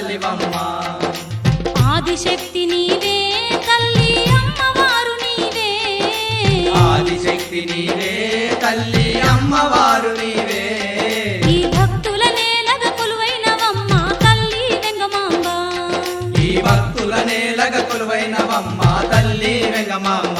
తల్లివమ్మ ఆదిశక్తి నీవే తల్లి అమ్మవారు నీవే ఆదిశక్తి నీవే తల్లి అమ్మవారు నీవే ఈ భక్తుల నేలగ కొలువైనవమ్మ తల్లి వెంగమాంబ ఈ భక్తుల నేలగ కొలువైనవమ్మ తల్లి వెంగమాంబ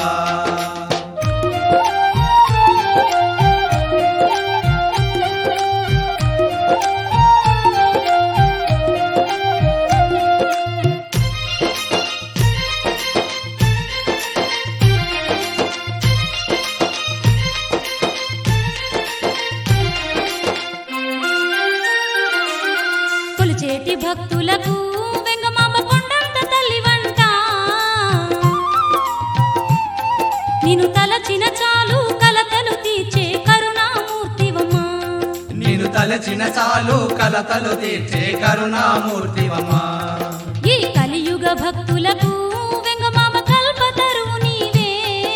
కొలిచేటి భక్తులకు వెంగమాంబ కొండంత తల్లి వంట నిన్ను తలచిన చాలు కలతలు తీర్చే కరుణామూర్తివమ్మా నేను తలచిన చాలు కలతలు తీర్చే కరుణామూర్తివమ్మ ఈ కలియుగ భక్తులకు వెంగమాంబ కల్పతరువు నీవే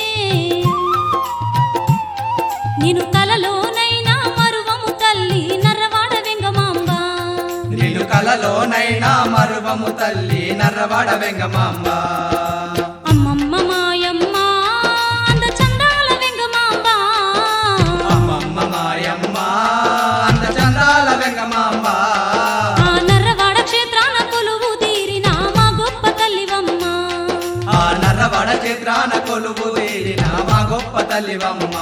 నిన్ను కలలోనైనా మరువము తల్లి నర్రవాడ వెంగమాంబ నేను కలలోనైనా మరువము తల్లి నర్రవాడ వెంగమాంబ అమ్మమ్మ మాయమ్మ అంద చందాల వెంగమాంబ అమ్మమ్మ మాయమ్మ అంద చందాల వెంగమాంబ ఆ నర్రవాడ క్షేత్రాన కొలువు తీరిన మా గొప్ప తల్లివమ్మ ఆ నర్రవాడ చిత్రాన కొలువు తీరిన మా గొప్ప తల్లివమ్మ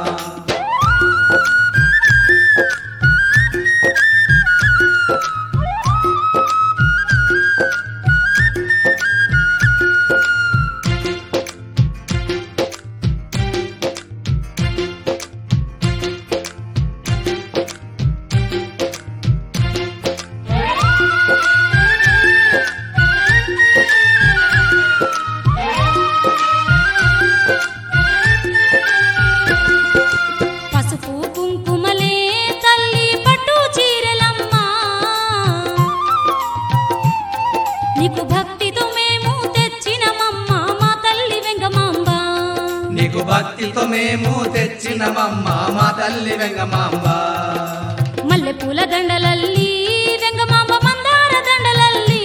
పసుపు కుంకుమలే తల్లి పట్టు చీరలమ్మ నీకు భక్తితో మేము తెచ్చినమమ్మ మా తల్లి వెంగమాంబ నీకు భక్తితో మేము తెచ్చినమమ్మ మా తల్లి వెంగమాంబ మల్లెపూల దండలల్లి వెంగమాంబ మందార దండలల్లి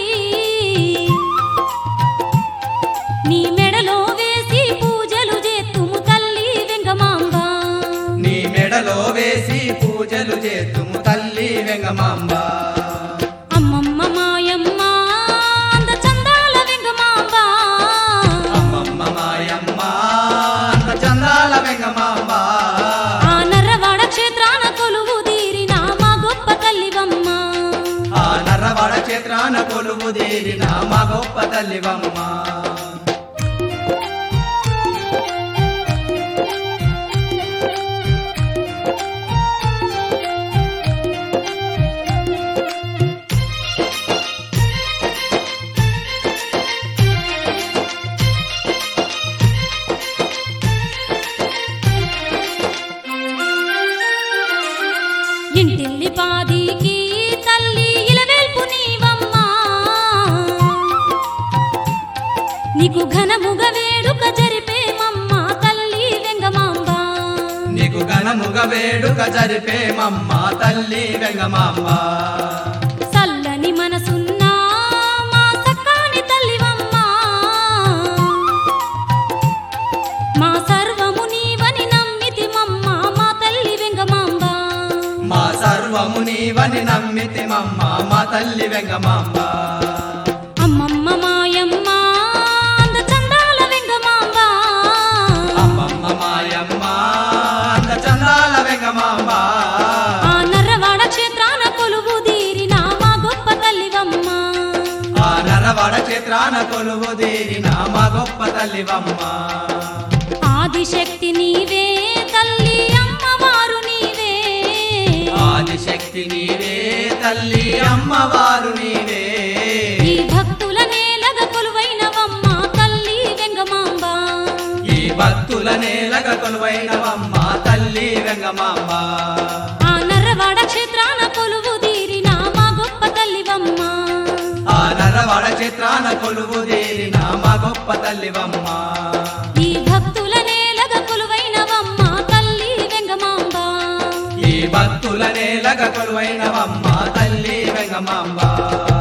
నీ మెడలో వేసి పూజలు చేతుము తల్లి వెంగమాంబ నీ మెడలో వేసి పూజలు చేతుము తల్లి వెంగమాంబ అమ్మమ్మ మాయమ్మ అంద చందాల వెంగమాంబ అమ్మమ్మ మాయమ్మ అంద చందాల వెంగమాంబ ఆ నర్రవాడ క్షేత్రాన కొలువు తీరిన మా గొప్ప తల్లివమ్మ ఆ నర్రవాడ క్షేత్రాన కొలువు తీరిన మా గొప్ప తల్లివమ్మ ఇంటిల్లి పాదికి తల్లి ఇలవేల్పు నీవమ్మ నీకు ఘనముగ వేడుక జరిపేమమ్మ తల్లి వెంగమాంబ నీకు ఘనముగ వేడుక జరిపేమమ్మ తల్లి వెంగమాంబ చల్లని మనసున్న మా సక్కాని తల్లివమ్మ మా సర్వము నీవని నమ్మితిమమ్మ మా తల్లి వెంగమాంబ మా సర్వము నీవని నమ్మితిమమ్మ మా తల్లి వెంగమాంబ అమ్మమ్మ మాయమ్మ అంద చందాల వెంగమాంబ అమ్మమ్మ మాయమ్మ అంద చందాల వెంగమాంబ ఆ నర్రవాడ క్షేత్రాన కొలువు తీరిన మా గొప్ప తల్లివమ్మ ఆ నరవాడ క్షేత్రాన కొలువు తీరిన మా గొప్ప తల్లివమ్మ ఆదిశక్తి నీవే తల్లి అమ్మవారు నీవే ఆదిశక్తి నీవే తల్లి అమ్మవారు నీవే ఈ భక్తుల నేలగ కొలువైనవమ్మ తల్లి వెంగమాంబ ఈ భక్తుల నేలగ కొలువైనవమ్మ తల్లి వెంగమాంబ ఆ నర్రవాడ క్షేత్రాన కొలువు తీరిన మా గొప్ప తల్లివమ్మ ఆ నరవాడ చిత్రాన కొలువు తీరిన మా గొప్ప తల్లివమ్మ ఈ భక్తుల నేలగ కొలువైనవమ్మ తల్లి వెంగమాంబ ఈ భక్తుల నేలగ కొలువైనవమ్మ తల్లి వెంగమాంబ